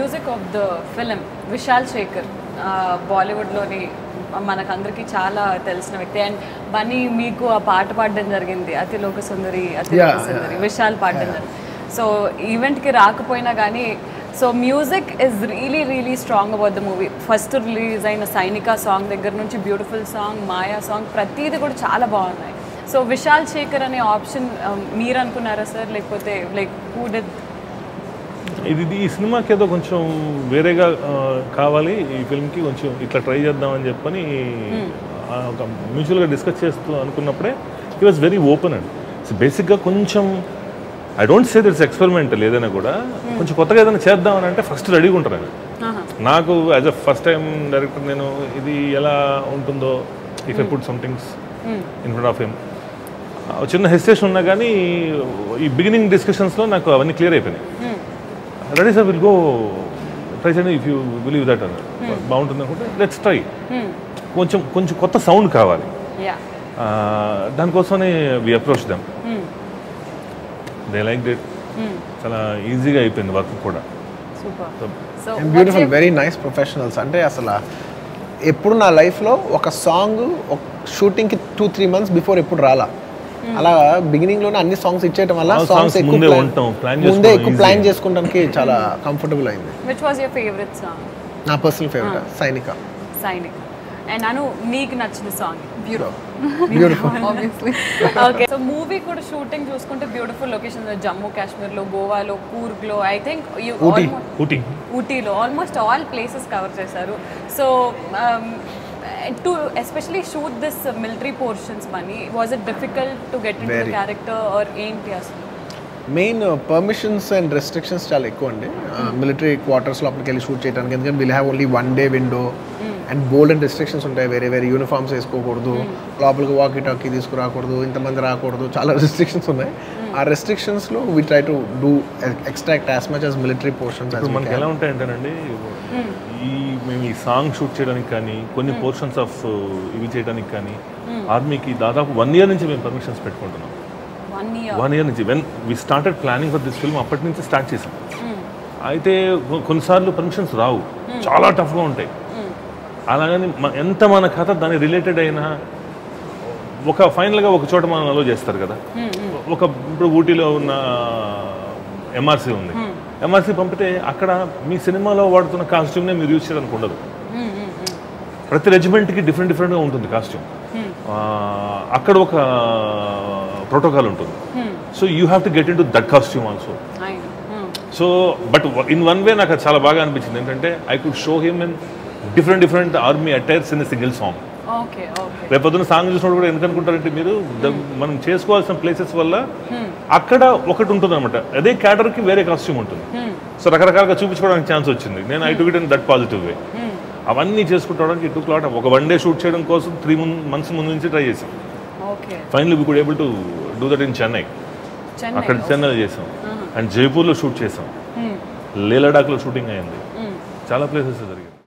Music of the film Vishal Shekhar బాలీవుడ్లోని మనకందరికీ చాలా తెలిసిన వ్యక్తి అండ్ బన్నీ మీకు ఆ పాట పాడడం జరిగింది అతి లోక సుందరి అతి లోక Yeah, సుందరి విశాల్ పాడడం జరిగింది సో ఈవెంట్కి రాకపోయినా కానీ so music is really really strong about the movie first release అయిన సైనిక సాంగ్ దగ్గర నుంచి బ్యూటిఫుల్ సాంగ్ మాయా సాంగ్ ప్రతిదీ కూడా చాలా బాగున్నాయి సో విశాల్ శేఖర్ అనే ఆప్షన్ మీరు అనుకున్నారా సార్ లేకపోతే లైక్ హూ డిడ్ ఇది ఇది ఈ సినిమాకి ఏదో కొంచెం వేరేగా ఆ, కావాలి ఈ ఫిల్మ్కి కొంచెం ఇట్లా ట్రై చేద్దామని చెప్పని ఆ, ఒక మ్యూచువల్గా డిస్కస్ చేస్తూ అనుకున్నప్పుడే ఈ was very open and so బేసిక్గా కొంచెం I don't say that's experimental ఏదైనా కూడా కొంచెం కొత్తగా ఏదైనా చేద్దామని అంటే ఫస్ట్ రెడీగా ఉంటారు ఆయన నాకు as a first time director నేను ఇది ఎలా ఉంటుందో if I put somethings in front of him చిన్న హెసిటేషన్ ఉన్నా కానీ ఈ బిగినింగ్ డిస్కషన్స్లో నాకు అవన్నీ క్లియర్ అయిపోయినాయి ready sir will go try చేయండి ఇఫ్ యూ బిలీవ్ దట్ అన్న బాగుంటుంది అనుకుంటే లెట్స్ ట్రై కొంచెం కొంచెం కొత్త సౌండ్ కావాలి యా ఆ, దానికోసమనే we approach them they like that చాలా ఈజీగా అయిపోయింది వర్క్ కూడా super so and beautiful very nice professionals అంటే అసలు ఎప్పుడు నా లైఫ్లో ఒక సాంగ్ ఒక షూటింగ్కి టూ త్రీ మంత్స్ బిఫోర్ ఎప్పుడు రాలా అలా బిగినింగ్ లోనే అన్ని సాంగ్స్ ఇచ్చేయటం వల్ల ఆ songs సాంగ్స్ ఎక్కువ ముందే plan- ఉంటాం, plan ముందే చేసుకోవడం ఎక్కువ easy. ప్లాన్ చేసుకోవడానికి చాలా కంఫర్టబుల్ అయింది which was your favourite song నా personal favourite Sainika Sainik and Anu నీకు నచ్చిన song beautiful obviously okay so movie కూడా షూటింగ్ చూసుకుంటే బ్యూటిఫుల్ లొకేషన్ జమ్మూ కాశ్మీర్లో గోవాలో కూర్గ్లో I think you Ooty. Ooty ఊటీలో ఆల్మోస్ట్ ఆల్ ప్లేసెస్ కవర్ చేశారు so to especially shoot this military portions money was it difficult to get in Very. Character are ఏంటి అసలు main permissions and restrictions చాలా ఎక్కువ అండి మిలిటరీ క్వార్టర్స్ లోపలికి వెళ్ళి షూట్ చేయడానికి ఎందుకంటే will have only one day window and bold and restrictions ఉంటాయి వేరే వేరే యూనిఫామ్స్ వేసుకోకూడదు లోపలికి వాకీ టాకీ తీసుకురాకూడదు ఇంతమంది రాకూడదు చాలా రెస్ట్రిక్షన్స్ ఉన్నాయి ఆ రెస్ట్రిక్షన్స్లో we try to do extract as much as military portions ఇప్పుడు మనకి ఎలా ఉంటాయంటేనండి ఈ మేము ఈ సాంగ్ షూట్ చేయడానికి కానీ కొన్ని పోర్షన్స్ ఆఫ్ ఇవి చేయడానికి కానీ ఆర్మీకి దాదాపు వన్ ఇయర్ నుంచి మేము పర్మిషన్స్ పెట్టుకుంటున్నాం వన్ ఇయర్ వన్ ఇయర్ నుంచి when we started planning for this film అప్పటి నుంచి స్టార్ట్ చేసాం అయితే కొ- కొన్నిసార్లు పర్మిషన్స్ రావు చాలా టఫ్గా ఉంటాయి అలాగని మ- ఎంత మన కథ దాని రిలేటెడ్ అయినా ఒక ఫైనల్గా ఒక చోట మనం అలో చేస్తారు కదా ఒక ఇప్పుడు ఊటీలో ఉన్న ఎంఆర్సీ ఉంది ఎంఆర్సీ పంపితే అక్కడ మీ సినిమాలో వాడుతున్న కాస్ట్యూమ్నే మీరు యూజ్ చేయడానికి ఉండదు ప్రతి రెజిమెంట్కి డిఫరెంట్ డిఫరెంట్గా ఉంటుంది కాస్ట్యూమ్ అక్కడ ఒక ప్రోటోకాల్ ఉంటుంది so you have to get into that costume also so but in one way నాకు అది చాలా బాగా అనిపించింది ఏంటంటే I could show him in different different army attires in single song okay okay రేపు పొద్దున్న సాంగ్ చూసినప్పుడు కూడా ఎందుకు అనుకుంటారంటే మీరు ద- మనం చేసుకోవాల్సిన ప్లేసెస్ వల్ల అక్కడ ఒకటి ఉంటుంది అనమాట అదే క్యాటర్కి వేరే కాస్ట్యూమ్ ఉంటుంది సో రకరకాలుగా చూపించుకోవడానికి ఛాన్స్ వచ్చింది నేను I to it in that positive way అవన్నీ చేసుకుంటానికి ఇటు క్లాట్ ఒక వన్ డే షూట్ చేయడం కోసం త్రీ మంత్స్ ముందు నుంచి ట్రై చేసాం okay final we could able to do that in Chennai Chennai అక్కడ చెన్నైలో చేసాం అండ్ జైపూర్లో షూట్ చేసాం లేలడాక్లో షూటింగ్ అయింది చాలా ప్లేసెస్ జరిగింది